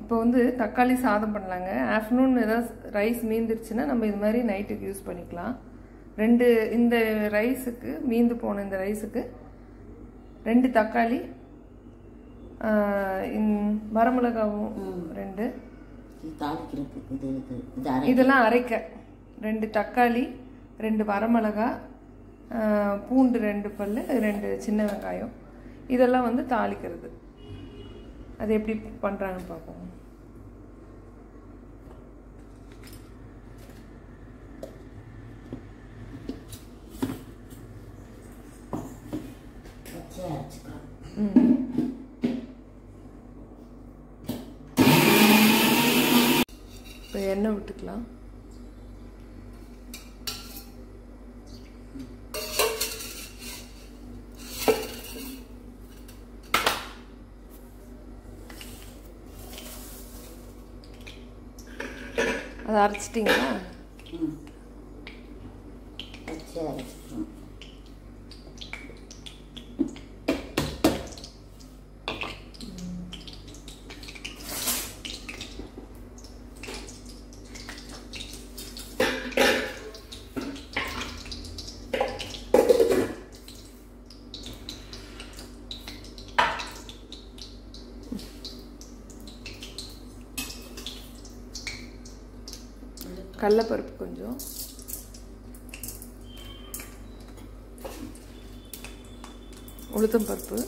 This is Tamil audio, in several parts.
இப்போ வந்து தக்காளி சாதம் பண்ணலாங்க ஆஃப்டர்நூன் ஏதாவது ரைஸ் மீந்துருச்சுன்னா நம்ம இது மாதிரி நைட்டுக்கு யூஸ் பண்ணிக்கலாம் ரெண்டு இந்த ரைஸுக்கு மீந்து போன இந்த ரைஸுக்கு ரெண்டு தக்காளி ஆஹ், இந்- வரமிளகாவும் ரெண்டு இது தாளிக்கிறதுக்கு இது இது இது அரை இதெல்லாம் அரைக்க ரெண்டு தக்காளி ரெண்டு வரமிளகா ஆஹ், பூண்டு ரெண்டு பல் ரெண்டு சின்ன வெங்காயம் இதெல்லாம் வந்து தாளிக்கிறது அது எப்படி பண்ணுறாங்கன்னு பார்ப்போம் வச்சு அரைச்சிக்கலாம் இப்போ எண்ணெய் விட்டுக்கலாம் அதை அரைச்சிட்டிங்களா ம் வச்சு அரைச்சிக்கணும் கடலப்பருப்பு கொஞ்சம் உளுத்தம் பருப்பு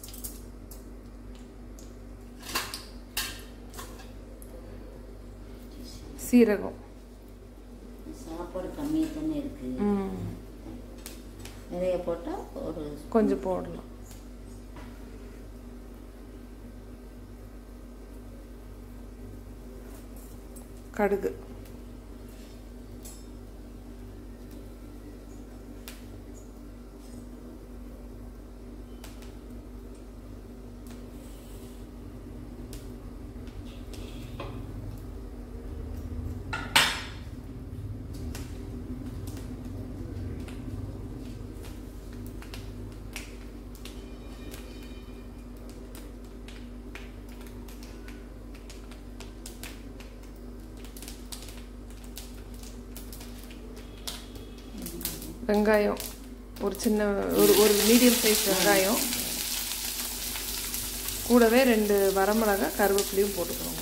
சீரகம் சாப்பாடு கம்மியாக தானே இருக்குது ம் நிறைய போட்டால் ஒரு கொஞ்சம் போடலாம் கடுகு வெங்காயம் ஒரு சின்ன ஒரு ஒரு மீடியம் சைஸ் வெங்காயம் கூடவே ரெண்டு வரமிளகா கருவேப்பிலையும் போட்டுக்கோங்க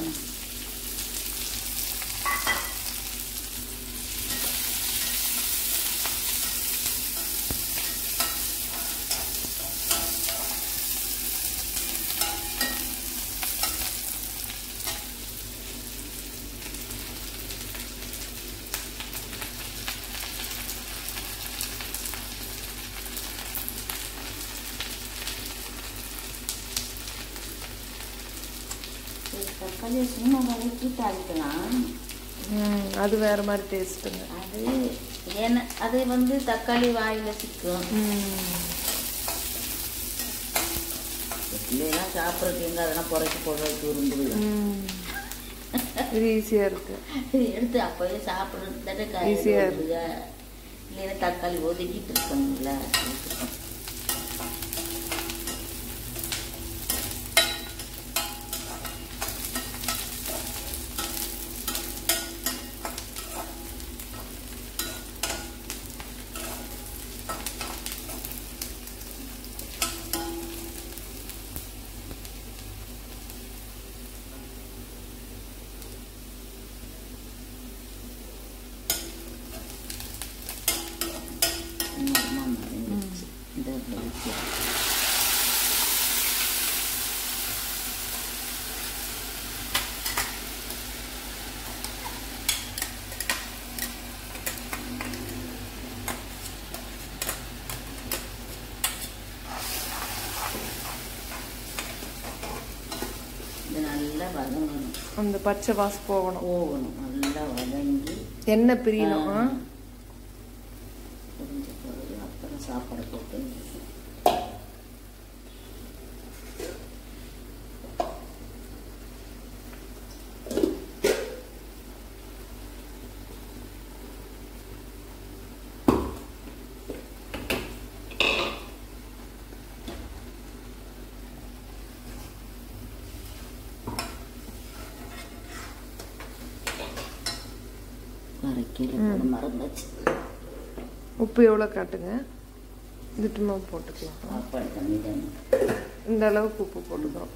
ஒரு தக்காளியை சும்மா வதக்கி தாளிக்கலாம் ம், அது வேற மாதிரி டேஸ்ட்டுங்க அது ஏன்னா அது வந்து தக்காளி வாயில் சிக்கும் இல்லைன்னா சாப்பிட்றதுக்கு எங்கே அதெல்லாம் குறைச்சி போடுறதுக்கு விரும்புது இது ஈஸியாக இருக்கு எடுத்து அப்போயே சாப்பிட்றது தானே காய் Easy ஆ வருதுங்க. இல்லைன்னா தக்காளி ஒதுக்கிட்டு இருக்கணும்ல சும்மா மறைஞ்சிருச்சு. இந்த இப்படி வச்சு. இது நல்லா வதங்கணும் அந்த பச்சை வாசம் போகணும் போகணும் நல்லா வதங்கி எண்ணெய் பிரியணும் ஆ? புரிஞ்ச பிறகு அப்புறம் சாப்பாடு போட்டு அரைக்கல அது மறந்துச்சு உப்பு எவ்வளோ காட்டுங்க திட்டமா போட்டுக்கலாம் சாப்பாடு தண்ணி தானே இந்த அளவுக்கு உப்பு போட்டுக்கிறோம்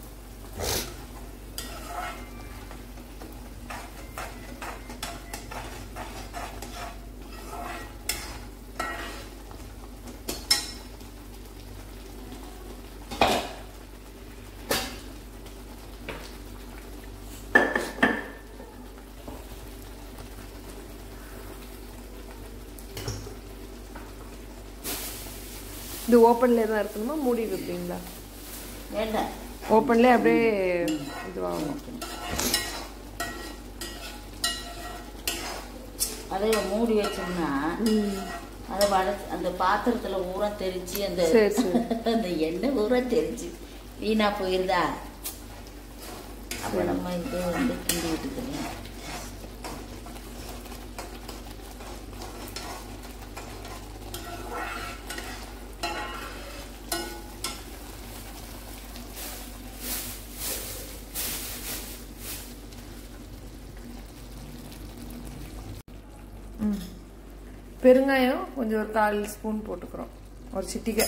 இது ஓப்பன்லேயே தான் இருக்கணுமா மூடி வைப்பீங்களா வேண்டாம் ஓப்பன்லேயே அப்படியே இதுவாகும் அதை மூடி வச்சோம்னா அதை வடச்சு அந்த பாத்திரத்துல ஊறம் தெரிச்சு அந்த சரி, சரி. அந்த எண்ணெய் ஊறம் தெரிச்சு வீணா போயிருதா அப்ப நம்ம இது வந்து கிண்டி விட்டுக்கலாம் பெருங்காயம் கொஞ்சம் ஒரு கால் ஸ்பூன் போட்டுக்கிறோம் ஒரு சிட்டிகை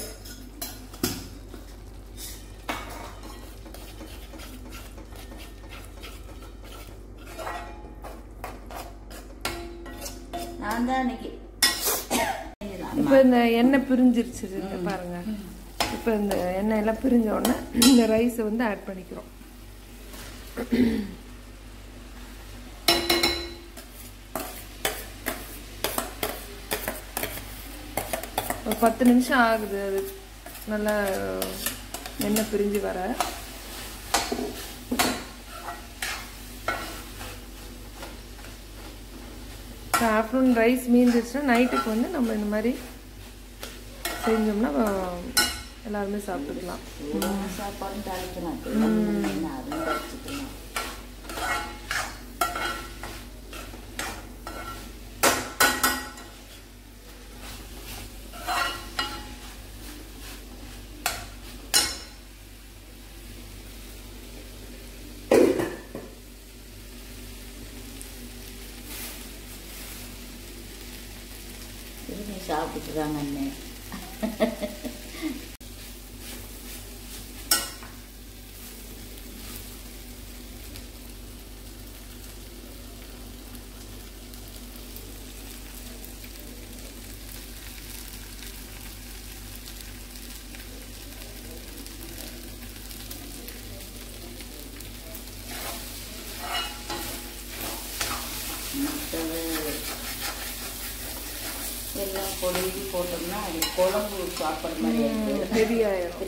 நான் தான் அன்னைக்கு இப்போ இந்த எண்ணெய் பிரிஞ்சிருச்சு இங்க பாருங்க இப்போ இந்த எண்ணெய் எல்லாம் பிரிஞ்ச உடனே இந்த ரைஸை வந்து ஆட் பண்ணிக்கிறோம் ஒரு பத்து நிமிஷம் ஆகுது அது நல்லா எண்ணெய் பிரிஞ்சு வர ஆஃப்டர்நூன் ரைஸ் மீந்துச்சுன்னா நைட்டுக்கு வந்து நம்ம இந்த மாதிரி செஞ்சோம்னா அஹ், எல்லாருமே சாப்பிட்டுக்கலாம் சூடான சாப்பாடும் தாளிக்கலாம் அதுவும் தாளிச்சுக்கலாம் திரும்பி சாப்பிட்டுறாங்க அண்ணன் மற்றது எல்லாம் பொடி போட்டோம்னா அது குழம்பு சாப்பிட்ற மாதிரி ஆயிடுது. ஹெவி ஆயிரும்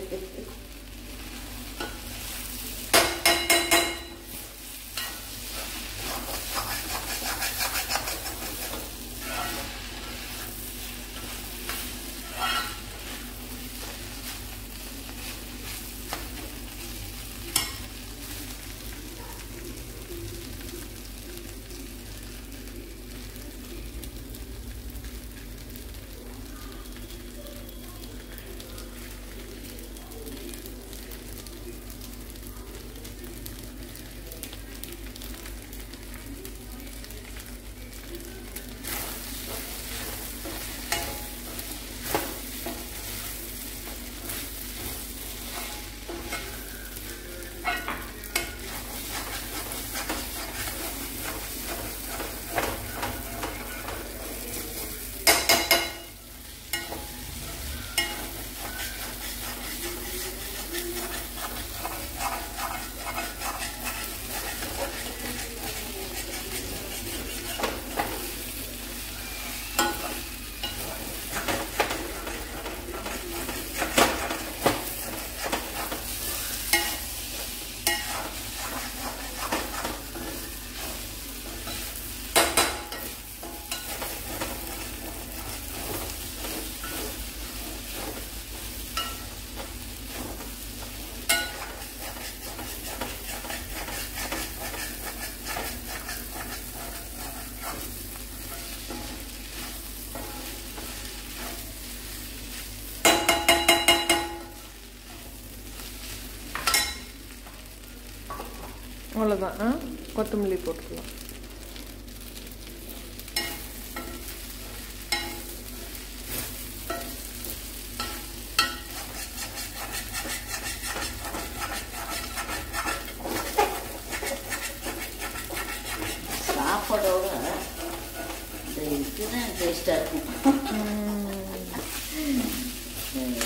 அவ்வளோதான் ஆ கொத்தமல்லி போட்டுக்கலாம் இந்த இதுக்கு தான் டேஸ்டாக இருக்கும்